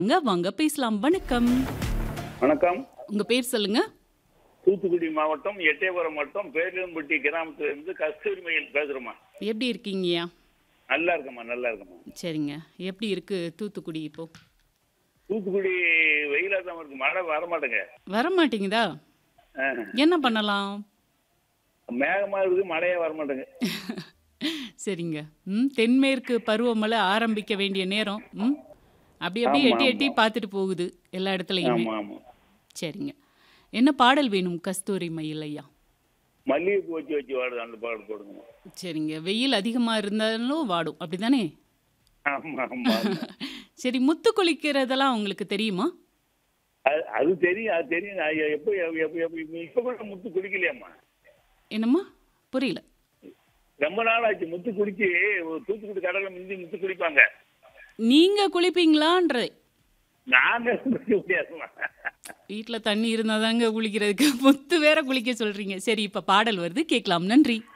வாங்க வாங்க பேசலாம் வணக்கம் வணக்கம் உங்க பேர் சொல்லுங்க தூத்துக்குடி மாவட்டம் எட்டயபுரம் மாவட்டம் பேர்லம்பட்டி கிராமத்துல இருந்து கஸ்தூரி மயில் பேசுறோமா எப்படி இருக்கீங்கய்யா நல்லா இருக்கம்மா நல்லா இருக்கம்மா சரிங்க எப்படி இருக்கு தூத்துக்குடி இப்போ தூத்துக்குடி வெயிலா தான் இருக்கு மழை வர மாட்டேங்க வர மாட்டேங்குதா என்ன பண்ணலாம் மேகமா இருக்கு மழையே வர மாட்டேங்க சரிங்க ம் தென்மேற்கு பருவமழை ஆரம்பிக்க வேண்டிய நேரம் ம் அப்படி அப்படியே ஆமா, எட்டி எட்டி ஆமா. பார்த்துட்டு போகுது எல்லா இடத்துலையுமே ஆமா ஆமா சரிங்க என்ன பாடல் வேணும் கஸ்தூரி மயில் ஐயா மல்லிகைப்பூ வச்சு வச்சு வாடுது அந்த பாடு போடுங்க சரிங்க வெயில் அதிகமாக இருந்தாலும் வாடும் அப்படிதானே ஆமா ஆமா ஆமா. சரி முத்து குளிக்கிறதெல்லாம் உங்களுக்கு தெரியுமா அது- அது தெரியும் அது தெரியும் அது எப்போ எப்போ எப்போ இப்ப கூட முத்து குடிக்கலையாம்மா என்னம்மா புரியல ரொம்ப நாள் ஆச்சு முத்து குடிச்சு ஒரு தூத்துக்குடி கடல்ல மிந்தி முத்து குடிப்பாங்க நீங்க குளிப்பீங்களான்றதை நாங்க குடிக்க முடியாதுமா வீட்டில் தண்ணி இருந்தால் தாங்க குளிக்கிறதுக்கு முத்து வேற குளிக்க சொல்றீங்க சரி இப்போ பாடல் வருது கேட்கலாம் நன்றி